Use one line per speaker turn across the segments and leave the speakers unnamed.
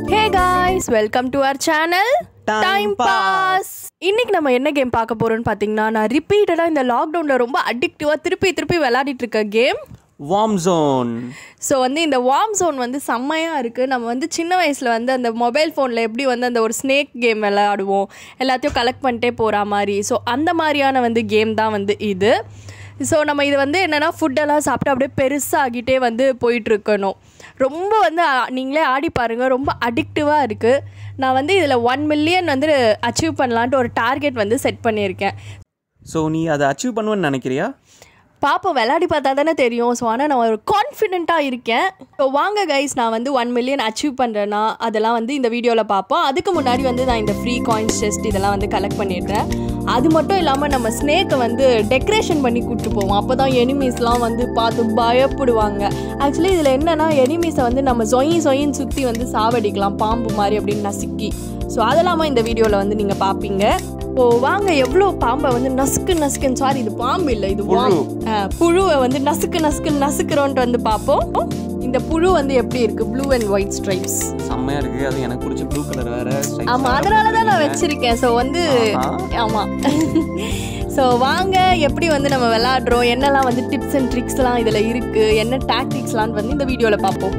Hey guys welcome to our channel
Time
time pass இன்னைக்கு நம்ம என்ன கேம் பார்க்க போறோம்னு பார்த்தீங்கன்னா நான் ரிப்பீட்டடாக இந்த லாக்டவுனில் ரொம்ப அடிக்டிவாக திருப்பி திருப்பி விளையாடிட்டு இருக்க கேம்
வார்ம் ஜோன்
ஸோ வந்து இந்த வார்ம் ஜோன் வந்து செம்மையாக இருக்குது நம்ம வந்து சின்ன வயசில் வந்து அந்த மொபைல் ஃபோனில் எப்படி வந்து அந்த ஒரு ஸ்னேக் கேம் விளையாடுவோம் எல்லாத்தையும் கலெக்ட் பண்ணிட்டே போகிற மாதிரி ஸோ அந்த மாதிரியான வந்து கேம் தான் வந்து இது ஸோ நம்ம இது வந்து என்னென்னா ஃபுட்டெல்லாம் சாப்பிட்டு அப்படியே பெருசாகிட்டே வந்து போயிட்டுருக்கணும் ரொம்ப வந்து அ- நீங்களே ஆடி பாருங்கள் ரொம்ப அடிக்டிவாக இருக்குது நான் வந்து இதில் ஒன் மில்லியன் வந்து அச்சீவ் பண்ணலான்ட்டு ஒரு டார்கெட் வந்து செட் பண்ணியிருக்கேன்
ஸோ நீ அதை அச்சீவ் பண்ணுவேன்னு நினைக்கிறியா
பாப்போம் விளையாடி பார்த்தா தானே தெரியும் ஸோ ஆனால் நான் ஒரு கான்ஃபிடென்ட்டாக இருக்கேன் ஸோ வாங்க கைஸ் நான் வந்து ஒன் மில்லியன் அச்சீவ் பண்ணுறேன்னா அதெல்லாம் வந்து இந்த வீடியோவில் பார்ப்போம் அதுக்கு முன்னாடி வந்து நான் இந்த ஃப்ரீ காயின்ஸ் செஸ்ட் இதெல்லாம் வந்து கலெக்ட் பண்ணிடுறேன் அது மட்டும் இல்லாமல் நம்ம ஸ்னேக்கை வந்து டெக்கரேஷன் பண்ணி கூப்பிட்டு போவோம் அப்போ தான் எனிமீஸ்லாம் வந்து பார்த்து பயப்படுவாங்க ஆக்சுவலி இதில் என்னென்னா எனிமீஸை வந்து நம்ம சொயி சொயின்னு சுற்றி வந்து சாவடிக்கலாம் பாம்பு மாதிரி அப்படின்னு நசுக்கி ஸோ அதெல்லாமா இந்த வீடியோவில் வந்து நீங்கள் பார்ப்பீங்க ஓ வாங்க எவ்வளோ பாம்பை வந்து நசுக்கு நசுக்குன்னு சாரி இது பாம்பு இல்லை இது வாம். ஆ, புழுவை வந்து நசுக்கு நசுக்கு நசுக்குறோன்ட்டு வந்து பார்ப்போம் இந்த புழு வந்து எப்படி இருக்கு ப்ளூ அண்ட் ஒயிட் ஸ்ட்ரைப்ஸ்
செம்மையா இருக்கு அது எனக்கு பிடிச்ச ப்ளூ கலர் வேற stripes
ஆமா
வேற
அதனால தான் நான் வச்சிருக்கேன் ஸோ வந்து
ஆஹா.
ஆமா ஸோ வாங்க எப்படி வந்து நம்ம விளையாடுறோம் என்னெல்லாம் வந்து டிப்ஸ் அண்ட் ட்ரிக்ஸ்லாம் இதில் இருக்கு என்ன டாக்டிக்ஸ்லாம் வந்து இந்த வீடியோவில் பார்ப்போம்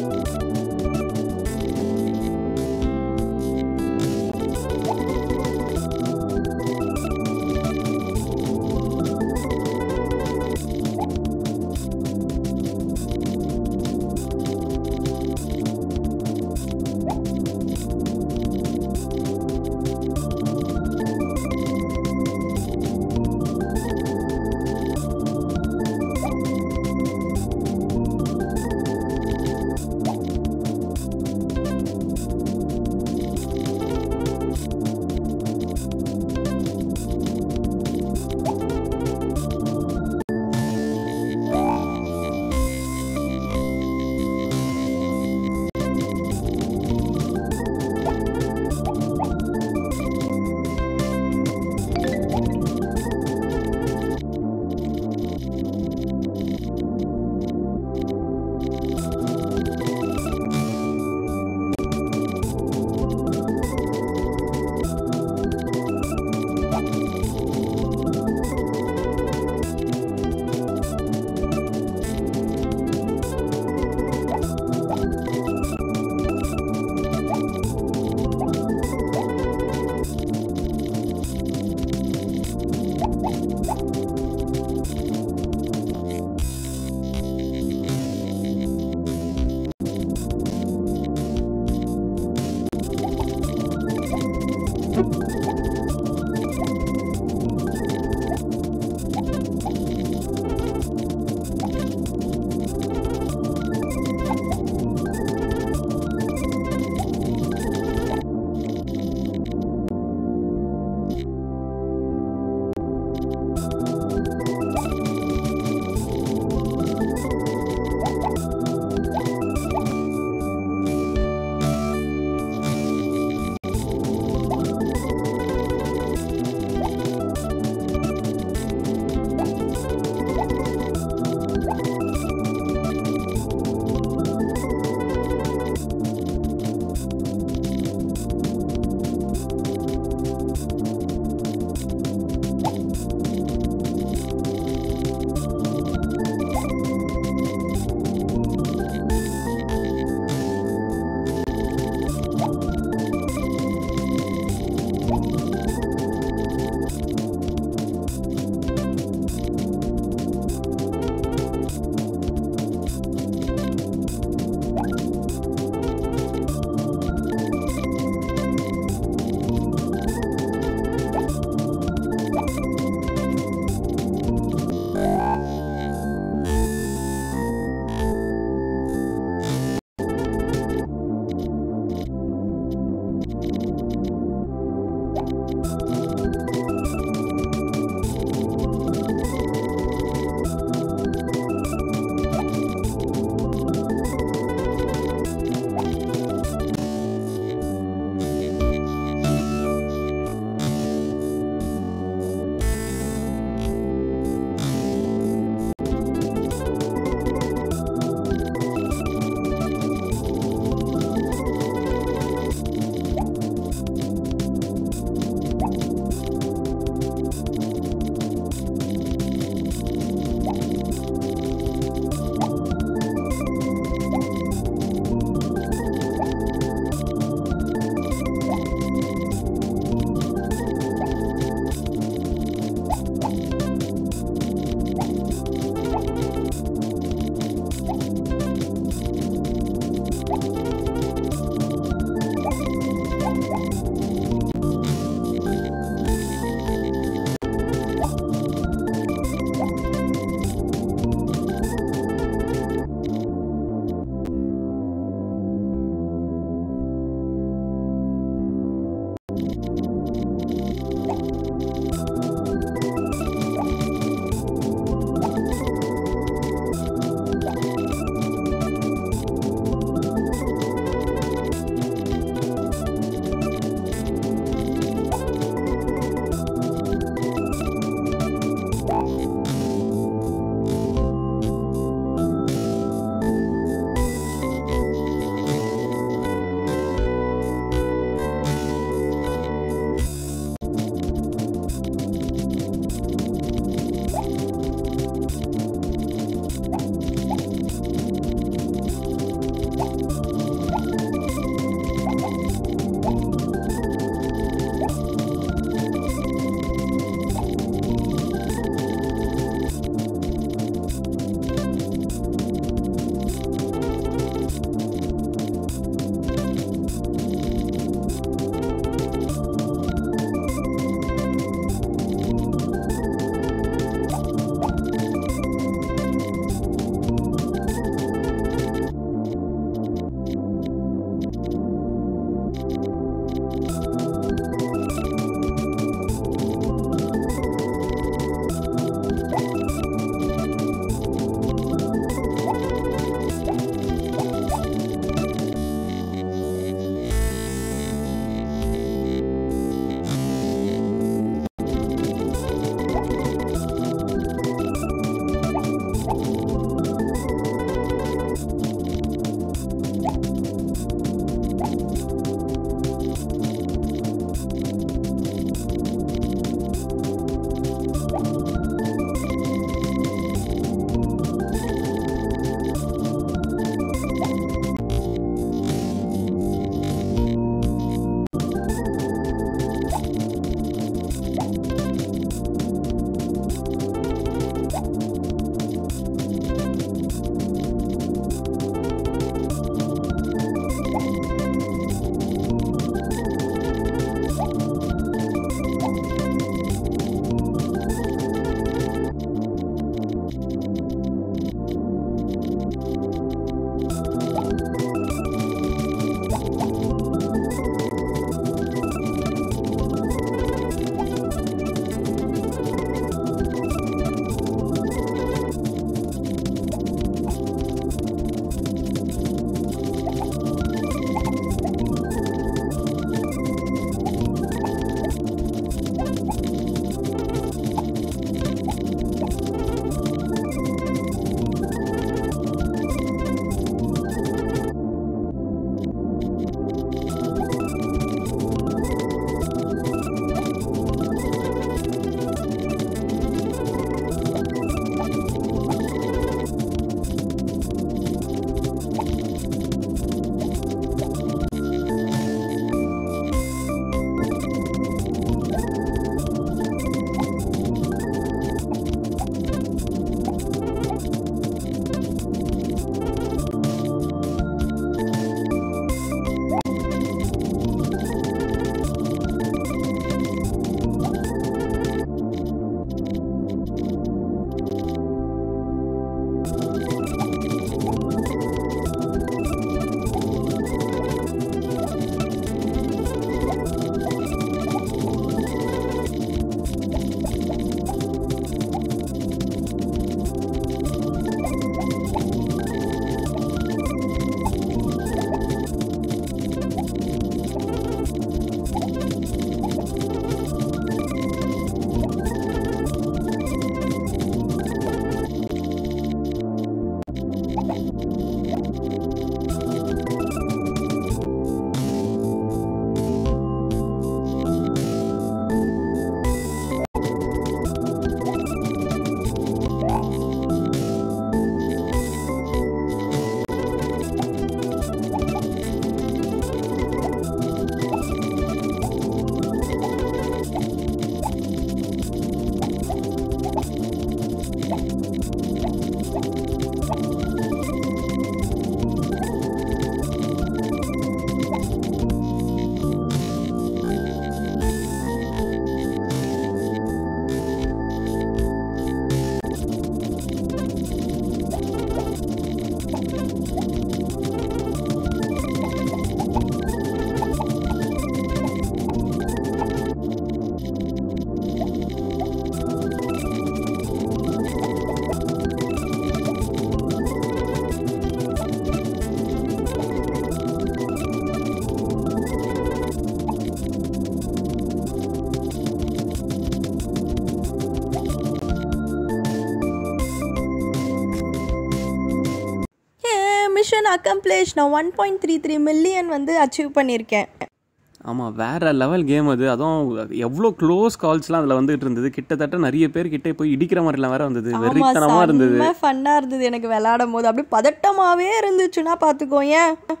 மிஷன் அக்கம்ப்ளிஷ் நான் one point three three million வந்து அச்சீவ் பண்ணியிருக்கேன்
ஆமாம் வேற லெவல் கேம் அது அதுவும் எவ்வளோ க்ளோஸ் கால்ஸ்லாம் அதில் வந்துட்டு இருந்தது கிட்டத்தட்ட நிறைய பேர் கிட்டே போய் இடிக்கிற மாதிரிலாம் வேற வந்தது வெறித்தனமாக இருந்தது
செம்ம ஃபன்னாக இருந்தது எனக்கு விளையாடும் போது அப்படியே பதட்டமாகவே இருந்துச்சுன்னா பார்த்துக்கோ ஏன்